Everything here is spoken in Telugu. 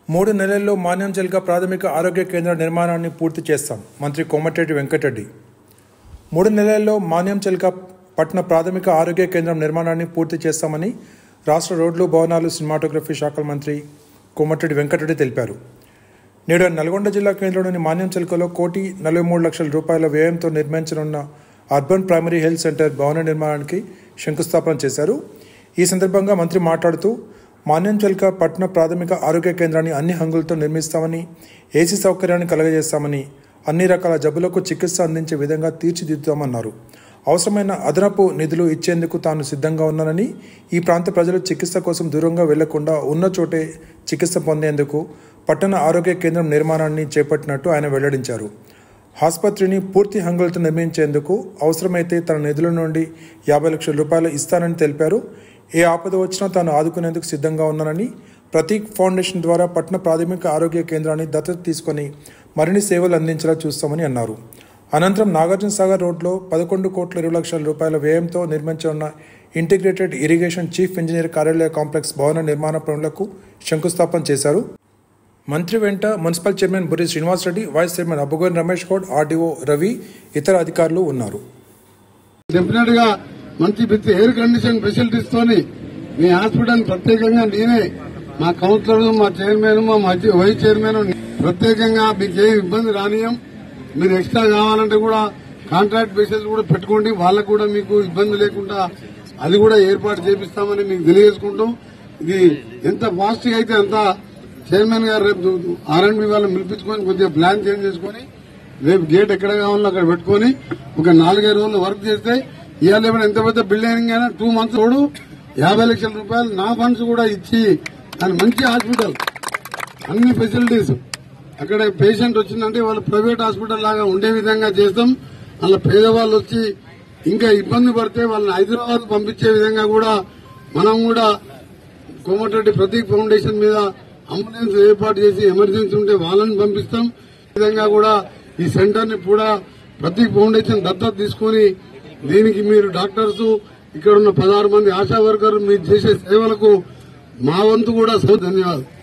మూడు నెలల్లో మాన్యంచెల్క ప్రాథమిక ఆరోగ్య కేంద్ర నిర్మాణాన్ని పూర్తి చేస్తాం మంత్రి కోమటిరెడ్డి వెంకటరెడ్డి మూడు నెలల్లో మాన్యంచెల్క పట్టణ ప్రాథమిక ఆరోగ్య కేంద్రం నిర్మాణాన్ని పూర్తి చేస్తామని రాష్ట్ర రోడ్లు భవనాలు సినిమాటోగ్రఫీ శాఖల మంత్రి కోమటిరెడ్డి వెంకటరెడ్డి తెలిపారు నేడు నల్గొండ జిల్లా కేంద్రంలోని మాన్యంచెల్కలో కోటి నలభై మూడు లక్షల రూపాయల వ్యయంతో నిర్మించనున్న అర్బన్ ప్రైమరీ హెల్త్ సెంటర్ భవన నిర్మాణానికి శంకుస్థాపన చేశారు ఈ సందర్భంగా మంత్రి మాట్లాడుతూ మాన్యంచెల్క పట్టణ ప్రాథమిక ఆరోగ్య కేంద్రాన్ని అన్ని హంగులతో నిర్మిస్తామని ఏసీ సౌకర్యాన్ని కలగజేస్తామని అన్ని రకాల జబ్బులకు చికిత్స అందించే విధంగా తీర్చిదిద్దుతామన్నారు అవసరమైన అదనపు నిధులు ఇచ్చేందుకు తాను సిద్ధంగా ఉన్నానని ఈ ప్రాంత ప్రజలు చికిత్స కోసం దూరంగా వెళ్లకుండా ఉన్న చోటే చికిత్స పొందేందుకు పట్టణ ఆరోగ్య కేంద్రం నిర్మాణాన్ని చేపట్టినట్టు ఆయన వెల్లడించారు ఆసుపత్రిని పూర్తి హంగులతో నిర్మించేందుకు అవసరమైతే తన నిధుల నుండి యాభై లక్షల రూపాయలు ఇస్తానని తెలిపారు ఏ ఆపద వచ్చినా తాను ఆదుకునేందుకు సిద్ధంగా ఉన్నానని ప్రతీక్ ఫౌండేషన్ ద్వారా పట్టణ ప్రాథమిక ఆరోగ్య కేంద్రాన్ని దత్తత తీసుకొని మరిన్ని సేవలు అందించేలా చూస్తామని అన్నారు అనంతరం నాగార్జున సాగర్ రోడ్లో పదకొండు కోట్ల ఇరవై లక్షల రూపాయల వ్యయంతో నిర్మించనున్న ఇంటిగ్రేటెడ్ ఇరిగేషన్ చీఫ్ ఇంజనీర్ కార్యాలయ కాంప్లెక్స్ భవన నిర్మాణ పనులకు శంకుస్థాపన చేశారు మంత్రి వెంట municipal chairman Burri Srinivasa Reddy vice chairman Abbugoni Ramesh Goud RDO Ravi ఇతర అధికారులు ఉన్నారు డెఫినెట్ గా మంచి విత్ ఎయిర్ కండిషన్ ఫెసిలిటీస్ తోని మీ హాస్పిటల్ ప్రత్యేకంగా నేనే మా కౌన్సిలర్ మా చైర్మన్ మా మధ్య వైస్ చైర్మన్ ప్రత్యేకంగా మీకు ఏ ఇబ్బంది రానియం మీరు ఎక్స్ట్రా కావాలంటే కూడా కాంట్రాక్ట్ బేసిస్ కూడా పెట్టుకోండి వాళ్ళకు కూడా మీకు ఇబ్బంది లేకుండా అది కూడా ఏర్పాటు చేపిస్తామని మీకు తెలియజేసుకుంటాం ఇది ఎంత ఫాస్ట్ గా అయితే అంత చైర్మన్ గారు రేపు ఆర్ఎండ్బి వాళ్ళని పిలిపించుకొని కొద్దిగా ప్లాన్ చేంజ్ చేసుకొని రేపు గేట్ ఎక్కడ కావాలో అక్కడ పెట్టుకొని ఒక నాలుగైదు రోజులు వర్క్ చేస్తే ఇవాళ ఏమైనా ఎంత పెద్ద బిల్డింగ్ అయినా టూ మంత్స్ తోడు యాభై లక్షల రూపాయలు నా ఫండ్స్ కూడా ఇచ్చి దాని మంచి హాస్పిటల్ అన్ని ఫెసిలిటీస్ అక్కడ పేషెంట్ వచ్చిందంటే వాళ్ళు ప్రైవేట్ హాస్పిటల్ లాగా ఉండే విధంగా చేస్తాం అలా పేదవాళ్ళు వచ్చి ఇంకా ఇబ్బంది పడితే వాళ్ళని హైదరాబాద్ పంపించే విధంగా కూడా మనం కూడా కోమటిరెడ్డి ప్రతీక్ ఫౌండేషన్ మీద అంబులెన్స్ ఏర్పాటు చేసి ఎమర్జెన్సీ ఉంటే వాళ్ళని పంపిస్తాం ఈ విధంగా కూడా ఈ సెంటర్ ని కూడా ప్రతీక్ ఫౌండేషన్ దత్తత తీసుకుని దీనికి మీరు డాక్టర్స్ ఇక్కడ ఉన్న పదహారు మంది ఆశా వర్కర్లు మీరు చేసే సేవలకు మా వంతు కూడా ధన్యవాదాలు